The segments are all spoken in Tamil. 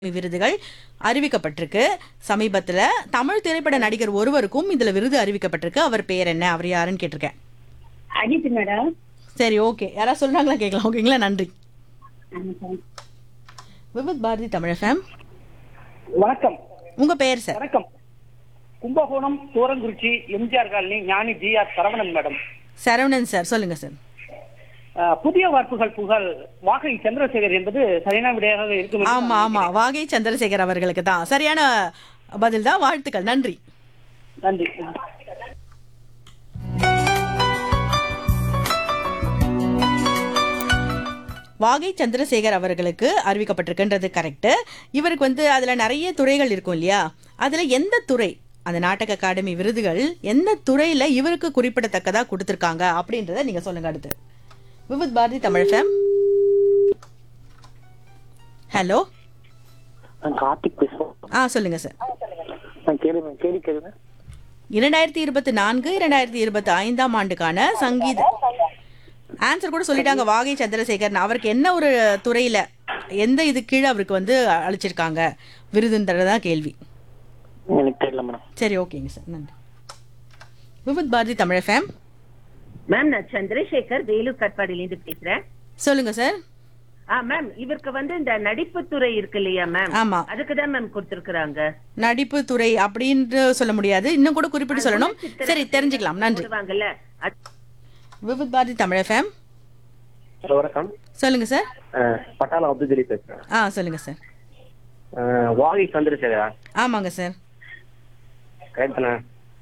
விருதுகள் அறிவிக்கப்பட்டிருக்கு சமீபத்துல தமிழ் திரைப்பட நடிகர் ஒருவருக்கும் இதுல விருது அறிவிக்கப்பட்டிருக்கு அவர் பேர் என்ன அவர் யாருன்னு கேட்டிருக்கேன் அஜித் மேடம் சரி ஓகே யாராவது சொல்றாங்களா கேட்கலாம் ஓகேங்களா நன்றி ஆமாம். விவித் பாரதி தமிழ் ஃபேம் வணக்கம் உங்க பேர் சார் வணக்கம் Kumbakonam Thurangurichi MGR colony Gnani G R Saravanan madam Saravanan sir சொல்லுங்க சார் அஹ், புதிய வார்ப்புகள் புகழ் வாகை சந்திரசேகர் என்பது சரியான விடையாக இருக்கும் என்று ஆமா நான் ஆமா வாகை சந்திரசேகர் அவர்களுக்கு தான் சரியான பதில் தான் வாழ்த்துக்கள் நன்றி நன்றி வாகை சந்திரசேகர் அவர்களுக்கு அறிவிக்கப்பட்டிருக்குன்றது கரெக்ட் இவருக்கு வந்து அதுல நிறைய துறைகள் இருக்கும் இல்லையா அதுல எந்த துறை அந்த நாடக அகாடமி விருதுகள் எந்த துறையில இவருக்கு குறிப்பிடத்தக்கதா கொடுத்திருக்காங்க அப்படின்றத நீங்க சொல்லுங்க அடுத்து விவித் பாரதி தமிழ் ஃபேம் ஹலோ நான் கார்த்திக் பேசுறேன் ஆ சொல்லுங்க சார் நான் கேள்வி கேள்வி கேளுங்க இரண்டாயிரத்தி இருபத்தி நான்கு இரண்டாயிரத்தி இருபத்தி ஐந்தாம் ஆண்டுக்கான சங்கீத ஆன்சர் கூட சொல்லிட்டாங்க வாகை சந்திரசேகர் அவருக்கு என்ன ஒரு துறையில எந்த இது கீழே அவருக்கு வந்து அழைச்சிருக்காங்க விருதுன்றதான் கேள்வி எனக்கு தெரியல மேடம் சரி ஓகேங்க சார் நன்றி விவித் பாரதி தமிழ் ஃபேம் மேம் நான் சந்திரசேகர் வேலூர் கட்பாடியிலேருந்து பேசுறேன் சொல்லுங்க சார் ஆ மேம் இவருக்கு வந்து இந்த நடிப்பு துறை இருக்கு இல்லையா மேம் ஆமா அதுக்கு தான் மேம் கொடுத்திருக்காங்க நடிப்பு துறை அப்படின்னு சொல்ல முடியாது இன்னும் கூட குறிப்பிட்டு சொல்லணும் சரி தெரிஞ்சுக்கலாம் நன்றி போடுவாங்கல்ல அது- விவித் பாரதி தமிழ் ஃபேம் ஹலோ வணக்கம் சொல்லுங்க சார் அஹ், பட்டாளம் அப்துல் ஜலீல் பேசுறேன் ஆ சொல்லுங்க சார் அஹ், வாகை சந்திரசேகரா ஆமாங்க சார் கரெக்ட் தானே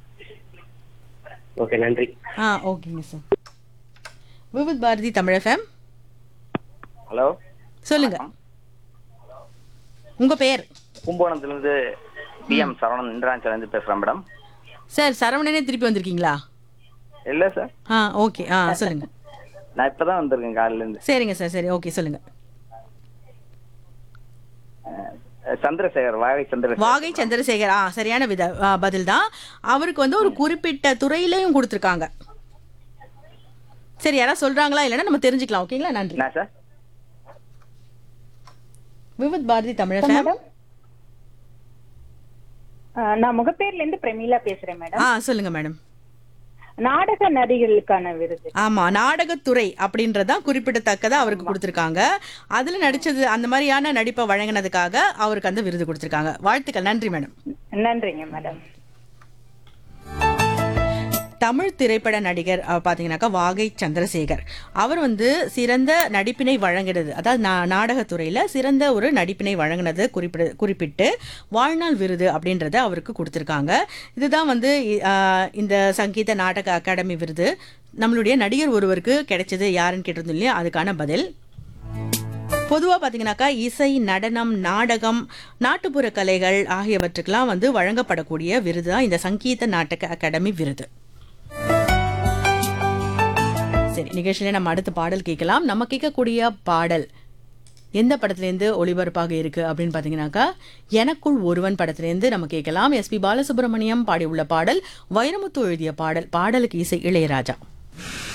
ஓகே நன்றி ஆ ஓகேங்க sir Vividh Bharati Tamil fame hello சொல்லுங்க உங்க பேர் கும்பகோணத்துலேருந்து பிஎம் சரவணன் இந்திராஞ்சலேருந்து பேசுகிறேன் மேடம் சார் சரவணனே திருப்பி வந்திருக்கீங்களா இல்லை சார் ஆ ஓகே ஆ சொல்லுங்க நான் இப்போ தான் வந்திருக்கேன் காலையிலேருந்து சரிங்க சார் சரி ஓகே சொல்லுங்க சந்திரசேகர் வாகை சந்திரசேகர் வாகை சந்திரசேகர் ஆ சரியான வித ஆ, பதில் தான் அவருக்கு வந்து ஒரு குறிப்பிட்ட துறையிலையும் கொடுத்துருக்காங்க சரி யாராவது சொல்றாங்களா இல்லைன்னா நம்ம தெரிஞ்சுக்கலாம் ஓகேங்களா நன்றி என்ன சார் விவித் பாரதி தமிழ் ஃபேம் ஆ, நான் முகப்பேர்ல இருந்து பிரமீளா பேசுறேன் மேடம் ஆ சொல்லுங்க மேடம் நாடக நடிகர்களுக்கான விருது ஆமா நாடகத்துறை அப்படின்றதான் குறிப்பிடத்தக்கதா அவருக்கு கொடுத்துருக்காங்க அதுல நடிச்சது அந்த மாதிரியான நடிப்பை வழங்கினதுக்காக அவருக்கு அந்த விருது கொடுத்துருக்காங்க வாழ்த்துக்கள் நன்றி மேடம் நன்றிங்க மேடம் தமிழ் திரைப்பட நடிகர் அஹ், பாத்தீங்கன்னாக்கா வாகை சந்திரசேகர் அவர் வந்து சிறந்த நடிப்பினை வழங்கினது அதாவது நா நாடகத்துறையில் சிறந்த ஒரு நடிப்பினை வழங்கினது குறிப்பிட குறிப்பிட்டு வாழ்நாள் விருது அப்படின்றத அவருக்கு கொடுத்துருக்காங்க இதுதான் வந்து இ- அஹ், இந்த சங்கீத நாடக அகாடமி விருது நம்மளுடைய நடிகர் ஒருவருக்கு கிடைச்சது யாருன்னு கேட்டிருந்தோம் இல்லையா அதுக்கான பதில் பொதுவாக பார்த்தீங்கன்னாக்கா இசை நடனம் நாடகம் நாட்டுப்புற கலைகள் ஆகியவற்றுக்கெல்லாம் வந்து வழங்கப்படக்கூடிய விருது தான் இந்த சங்கீத நாடக அகாடமி விருது சரி நிகழ்ச்சியில நம்ம அடுத்த பாடல் கேட்கலாம் நம்ம கேட்கக்கூடிய பாடல் எந்த படத்துலேருந்து ஒளிபரப்பாக இருக்கு அப்படின்னு பார்த்தீங்கன்னாக்கா எனக்குள் ஒருவன் படத்துலேருந்து நம்ம கேட்கலாம் எஸ்பி பாலசுப்ரமணியம் பாடியுள்ள பாடல் வைரமுத்து எழுதிய பாடல் பாடலுக்கு இசை இளையராஜா